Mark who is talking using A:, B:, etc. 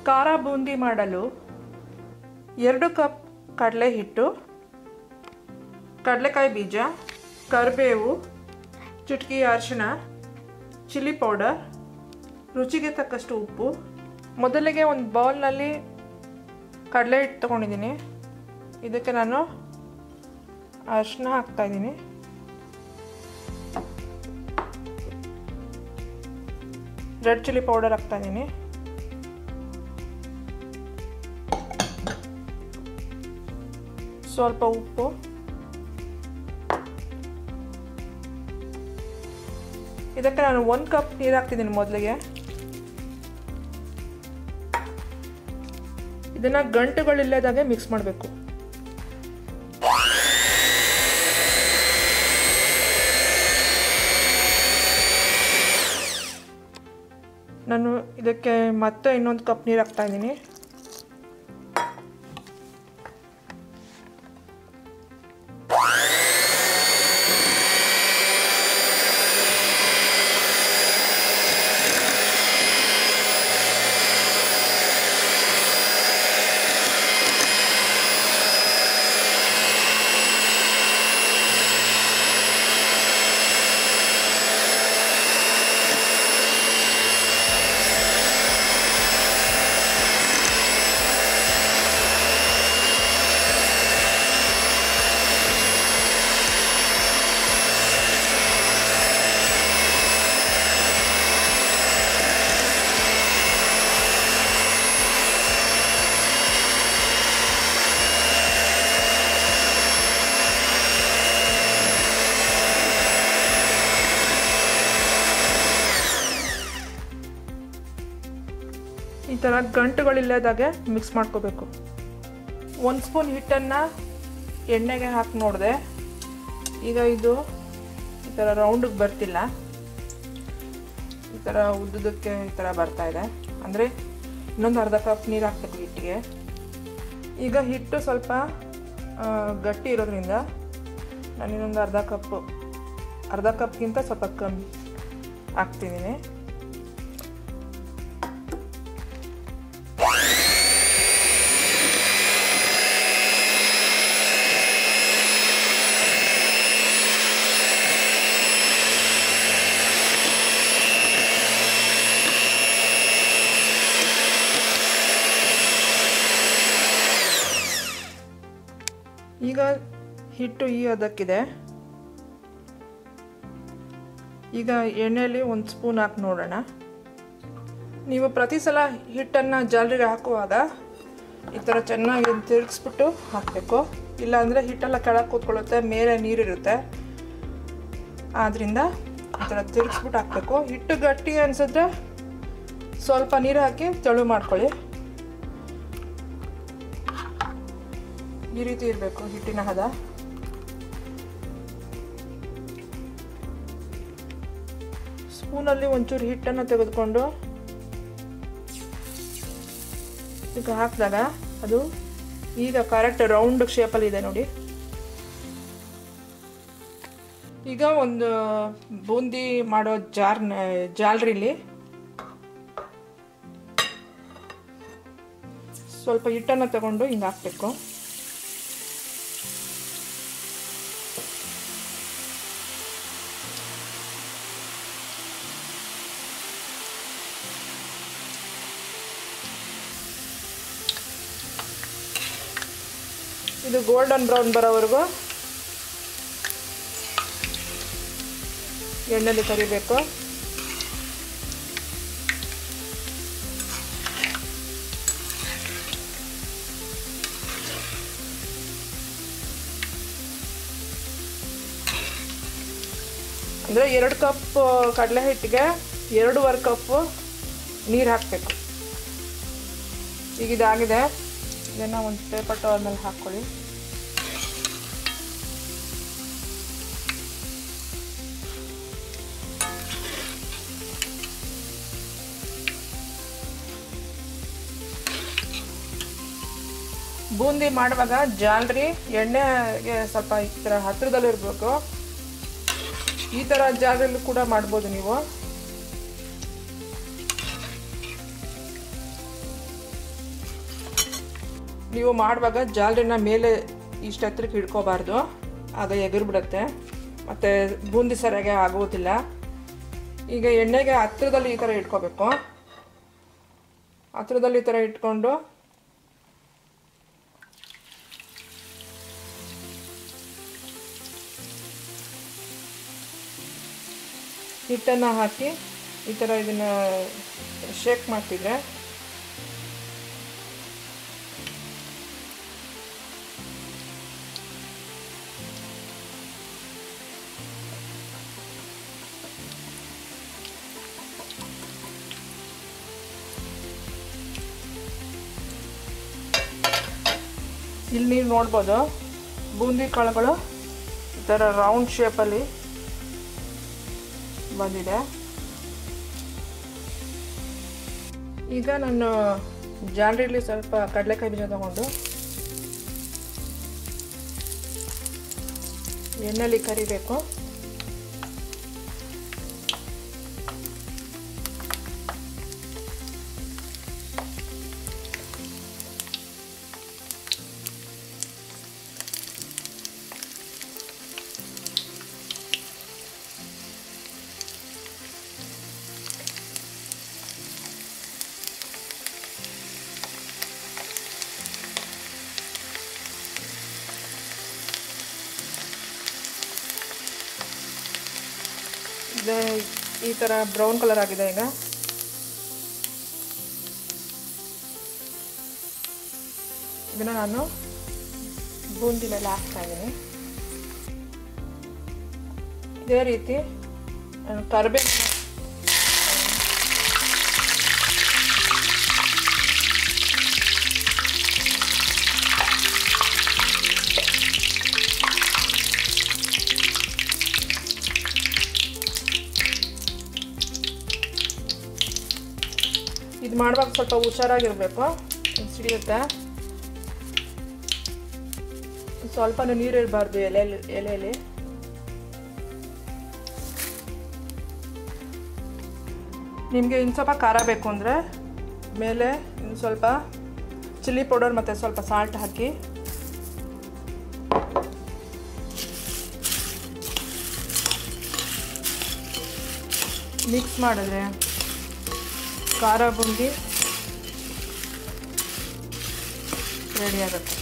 A: ಖಾರ ಬೂಂದಿ ಮಾಡಲು ಎರಡು ಕಪ್ ಕಡಲೆ ಹಿಟ್ಟು ಕಡಲೆಕಾಯಿ ಬೀಜ ಕರಿಬೇವು ಚುಟಕಿ ಅರಿಶಿಣ ಚಿಲ್ಲಿ ಪೌಡರ್ ರುಚಿಗೆ ತಕ್ಕಷ್ಟು ಉಪ್ಪು ಮೊದಲಿಗೆ ಒಂದು ಬೌಲ್ನಲ್ಲಿ ಕಡಲೆ ಹಿಟ್ಟು ತೊಗೊಂಡಿದ್ದೀನಿ ಇದಕ್ಕೆ ನಾನು ಅರಿಶಿನ ಹಾಕ್ತಾಯಿದ್ದೀನಿ ರೆಡ್ ಚಿಲ್ಲಿ ಪೌಡರ್ ಹಾಕ್ತಾಯಿದ್ದೀನಿ ಸ್ವಲ್ಪ ಉಪ್ಪು ಇದಕ್ಕೆ ನಾನು ಒಂದು ಕಪ್ ನೀರು ಹಾಕ್ತಿದ್ದೀನಿ ಮೊದಲಿಗೆ ಇದನ್ನು ಗಂಟುಗಳಿಲ್ಲದಾಗೆ ಮಿಕ್ಸ್ ಮಾಡಬೇಕು ನಾನು ಇದಕ್ಕೆ ಮತ್ತೆ ಇನ್ನೊಂದು ಕಪ್ ನೀರು ಹಾಕ್ತಾ ಇದ್ದೀನಿ ಈ ಥರ ಗಂಟುಗಳಿಲ್ಲದಾಗೆ ಮಿಕ್ಸ್ ಮಾಡ್ಕೋಬೇಕು ಒಂದು ಸ್ಪೂನ್ ಹಿಟ್ಟನ್ನು ಎಣ್ಣೆಗೆ ಹಾಕಿ ನೋಡಿದೆ ಈಗ ಇದು ಈ ಥರ ರೌಂಡಿಗೆ ಬರ್ತಿಲ್ಲ ಈ ಥರ ಉದ್ದುದಕ್ಕೆ ಈ ಥರ ಬರ್ತಾ ಇದೆ ಅಂದರೆ ಇನ್ನೊಂದು ಅರ್ಧ ಕಪ್ ನೀರು ಹಾಕ್ಬೇಕು ಹಿಟ್ಟಿಗೆ ಈಗ ಹಿಟ್ಟು ಸ್ವಲ್ಪ ಆ, ಗಟ್ಟಿ ಇರೋದ್ರಿಂದ ನಾನು ಇನ್ನೊಂದು ಅರ್ಧ ಕಪ್ಪು ಅರ್ಧ ಕಪ್ಗಿಂತ ಸ್ವಲ್ಪ ಕಮ್ಮಿ ಹಾಕ್ತಿದ್ದೀನಿ ಈಗ ಹಿಟ್ಟು ಈ ಅದಕ್ಕಿದೆ ಈಗ ಎಣ್ಣೆಯಲ್ಲಿ ಒಂದು ಸ್ಪೂನ್ ಹಾಕಿ ನೋಡೋಣ ನೀವು ಪ್ರತಿ ಸಲ ಹಿಟ್ಟನ್ನು ಜಾಲರಿಗೆ ಹಾಕುವಾಗ ಈ ಥರ ಚೆನ್ನಾಗಿ ತಿರುಗಿಸ್ಬಿಟ್ಟು ಹಾಕಬೇಕು ಇಲ್ಲಾಂದರೆ ಹಿಟ್ಟೆಲ್ಲ ಕೆಳಗೆ ಕೂತ್ಕೊಳ್ಳುತ್ತೆ ಮೇಲೆ ನೀರಿರುತ್ತೆ ಆದ್ದರಿಂದ ಈ ಥರ ತಿರುಗಿಸ್ಬಿಟ್ಟು ಹಾಕಬೇಕು ಹಿಟ್ಟು ಗಟ್ಟಿ ಅನಿಸಿದ್ರೆ ಸ್ವಲ್ಪ ನೀರು ಹಾಕಿ ತೆಳು ಮಾಡ್ಕೊಳ್ಳಿ ಈ ರೀತಿ ಇರಬೇಕು ಹಿಟ್ಟಿನ ಹದ ಸ್ಪೂನಲ್ಲಿ ಒಂಚೂರು ಹಿಟ್ಟನ್ನು ತೆಗೆದುಕೊಂಡು ಈಗ ಹಾಕಿದಾಗ ಅದು ಈಗ ಕರೆಕ್ಟ್ ರೌಂಡ್ ಶೇಪಲ್ಲಿ ಇದೆ ನೋಡಿ ಈಗ ಒಂದು ಬೂಂದಿ ಮಾಡೋ ಜಾರ್ ಜಾಲ್ರಿಲಿ ಸ್ವಲ್ಪ ಹಿಟ್ಟನ್ನು ತಗೊಂಡು ಹಿಂಗೆ ಹಾಕಬೇಕು ಇದು ಗೋಲ್ಡನ್ ಬ್ರೌನ್ ಬರೋವರೆಗೂ ಎಣ್ಣೆಲಿ ಕರಿಬೇಕು ಅಂದರೆ ಎರಡು ಕಪ್ ಕಡಲೆ ಹಿಟ್ಟಿಗೆ ಎರಡೂವರೆ ಕಪ್ಪು ನೀರು ಹಾಕಬೇಕು ಈಗ ಇದಾಗಿದೆ ಇದನ್ನು ಒಂದು ಪೇಪರ್ ಟವಲ್ ಮೇಲೆ ಹಾಕ್ಕೊಳ್ಳಿ ಬೂಂದಿ ಮಾಡುವಾಗ ಜಾಲ್ರಿ ಎಣ್ಣೆಗೆ ಸ್ವಲ್ಪ ಈ ಥರ ಹತ್ತಿರದಲ್ಲಿರಬೇಕು ಈ ಥರ ಜಾಗದಲ್ಲೂ ಕೂಡ ಮಾಡ್ಬೋದು ನೀವು ನೀವು ಮಾಡುವಾಗ ಜಾಲರಿನ ಮೇಲೆ ಇಷ್ಟು ಹತ್ರಕ್ಕೆ ಇಟ್ಕೋಬಾರ್ದು ಆಗ ಎಗರ್ಬಿಡುತ್ತೆ ಮತ್ತು ಬೂಂದಿ ಸರಿಯಾಗಿ ಆಗೋದಿಲ್ಲ ಈಗ ಎಣ್ಣೆಗೆ ಹತ್ರದಲ್ಲಿ ಈ ಥರ ಇಟ್ಕೋಬೇಕು ಹತ್ರದಲ್ಲಿ ಈ ಥರ ಇಟ್ಕೊಂಡು ಹಿಟ್ಟನ್ನು ಹಾಕಿ ಈ ಥರ ಇದನ್ನು ಶೇಕ್ ಮಾಡ್ತಿದ್ರೆ ಇಲ್ಲಿ ನೀವು ನೋಡ್ಬೋದು ಬೂಂದಿ ಕಾಳುಗಳು ಈ ಥರ ರೌಂಡ್ ಶೇಪಲ್ಲಿ ಬಂದಿದೆ ಈಗ ನಾನು ಜಾಂಡ್ರಿಲಿ ಸ್ವಲ್ಪ ಕಡಲೆಕಾಯಿ ಬೀಜ ತಗೊಂಡು ಎಣ್ಣೆಲಿ ಕರಿಬೇಕು ಇದೆ ಈ ಥರ ಬ್ರೌನ್ ಕಲರ್ ಆಗಿದೆ ಈಗ ಇದನ್ನು ನಾನು ಬೂಂದಿ ಮೇಲೆ ಹಾಕ್ತಾ ಇದ್ದೀನಿ ಇದೇ ರೀತಿ ಕರಿಬೇವು ಇದು ಮಾಡುವಾಗ ಸ್ವಲ್ಪ ಹುಷಾರಾಗಿರ್ಬೇಕು ಸಿಡಿಯುತ್ತೆ ಸ್ವಲ್ಪನೂ ನೀರು ಇರಬಾರ್ದು ಎಲೆಯಲ್ಲಿ ಎಲೆಯಲ್ಲಿ ನಿಮಗೆ ಇನ್ನು ಸ್ವಲ್ಪ ಖಾರ ಬೇಕು ಅಂದರೆ ಮೇಲೆ ಇನ್ನು ಸ್ವಲ್ಪ ಚಿಲ್ಲಿ ಪೌಡರ್ ಮತ್ತು ಸ್ವಲ್ಪ ಸಾಲ್ಟ್ ಹಾಕಿ ಮಿಕ್ಸ್ ಮಾಡಿದ್ರೆ ಖಾರ ಬುಂದಿ ರೆಡಿ ಆಗುತ್ತೆ